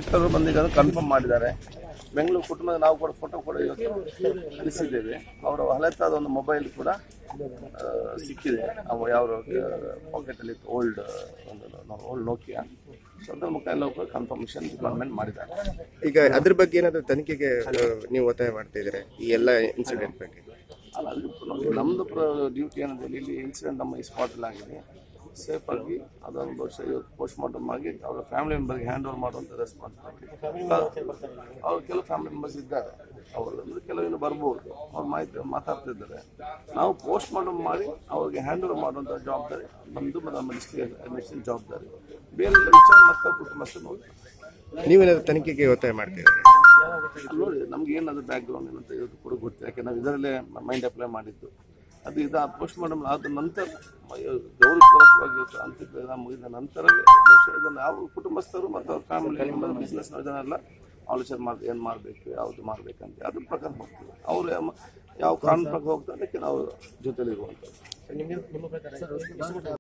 doctor ಬಂದೀಗ confirm ಮಾಡಿದ್ದಾರೆ ಬೆಂಗಳೂರು ಕುಟುಂಬದ ನಾವು ಕೂಡ ಫೋಟೋ ಕೂಡ ಇವತ್ತು ಕಳಿಸಿದ್ದೇವೆ ಅವರ ಹಳೆತಾದ ಒಂದು ಮೊಬೈಲ್ ಕೂಡ ಆ, ಸಿಕ್ಕಿದೆ ಅವ ಯಾವ ಪಾಕೆಟಲ್ಲಿ ಓಲ್ಡ್ ಒಂದು ಓಲ್ಡ್ ನೋಕಿಯಾ ಸೊ ಅದ್ರ ಮುಖಾಂತರ ಕೂಡ ಕನ್ಫರ್ಮೇಷನ್ ಡಿಪಾರ್ಟ್ಮೆಂಟ್ ಮಾಡಿದ್ದಾರೆ ಈಗ ಅದ್ರ ಬಗ್ಗೆ ಏನಾದ್ರು ತನಿಖೆಗೆ ಆ, ನೀವು ಒತ್ತಾಯ ಮಾಡ್ತಾ ಇದ್ದೀರಾ ಈ ಎಲ್ಲ ಇನ್ಸಿಡೆಂಟ್ ಬಗ್ಗೆ ಅಲ್ಲ ಅದು ನೋಡಿ, ನಮ್ದು ಡ್ಯೂಟಿ ಏನಂದ್ರೆ ಇಲ್ಲಿ ಇನ್ಸಿಡೆಂಟ್ ನಮ್ಮ ಈ ಸ್ಪಾಟಲ್ಲಿ ಆಗಿದೆ ಸೇಫ್ ಆಗಿ ಅದೊಂದು ವರ್ಷ ಇವತ್ತು ಪೋಸ್ಟ್ ಮಾರ್ಟಮ್ ಆಗಿ ಅವರ ಫ್ಯಾಮಿಲಿ ಮೆಂಬರ್ಗೆ ಹ್ಯಾಂಡ್ ಓವರ್ ಮಾಡುವಂಥ ರೆಸ್ಪಾನ್ಸಿಬಿಲಿಟಿ ಅವ್ರು ಕೆಲವು ಫ್ಯಾಮಿಲಿ ಮೆಂಬರ್ಸ್ ಇದ್ದಾರೆ ಅವರು ಅಂದ್ರೆ ಕೆಲವು ಇನ್ನು ಬರ್ಬೋದು ಅವ್ರು ಮಾಹಿತಿ ಮಾತಾಡ್ತಿದ್ದಾರೆ ನಾವು ಪೋಸ್ಟ್ ಮಾರ್ಟಮ್ ಮಾಡಿ ಅವ್ರಿಗೆ ಹ್ಯಾಂಡ್ ಓವರ್ ಮಾಡುವಂಥ ಜವಾಬ್ದಾರಿ ನಮ್ಮದು ಮತ್ತು ನಮ್ಮ ಡಿಸ್ಟ್ರಿಕ್ಟ್ ಅಡ್ಮಿನಿಸ್ಟ್ರೇಷನ್ ಜವಾಬ್ದಾರಿ ಬೇರೆ ಎಲ್ಲ ವಿಚಾರ ಮತ್ತೆ ಕುಟುಂಬಸ್ಥರು ನೋಡಿ ನೀವೇನಾದ್ರು ತನಿಖೆಗೆ ಒತ್ತಾಯ ಮಾಡ್ತಾ ಇದ್ದೀರಾ ಅಲ್ಲಿ ನೋಡಿ ನಮ್ಗೆ ಏನದು ಬ್ಯಾಕ್ ಗ್ರೌಂಡ್ ಏನಂತ ಇವತ್ತು ಕೂಡ ಗೊತ್ತಿಲ್ಲ ಯಾಕೆ ನಾವು ಇದರಲ್ಲೇ ಮೈಂಡ್ ಅಪ್ಲೈ ಮಾಡಿದ್ದು ಅದು ಇದು ಪೋಸ್ಟ್ ಮಾರ್ಟಮ್ ಆದ ನಂತರ ಗೌರವಪೂರ್ವಕವಾಗಿ ಇವತ್ತು ಅಂತ್ಯಕ್ರಿಯೆ ಮುಗಿದ ನಂತರವೇ ಬಹುಶಃ ಇದನ್ನು ಯಾವ ಕುಟುಂಬಸ್ಥರು ಮತ್ತು ಅವ್ರ ಫ್ಯಾಮಿಲಿ ಬಿಸ್ನೆಸ್ ಇದನ್ನೆಲ್ಲ ಆಲೋಚನೆ ಮಾಡಿ ಏನು ಮಾಡಬೇಕು ಯಾವುದು ಮಾಡಬೇಕಂತ ಅದ್ರ ಪ್ರಕಾರ ಹೋಗ್ತೀವಿ ಅವರು ಯಾವ ಕಾನೂನು ಪ್ರಕಾರ ಹೋಗ್ತಾರೆ ಅದಕ್ಕೆ ನಾವು ಜೊತೆಲಿರುವಂಥದ್ದು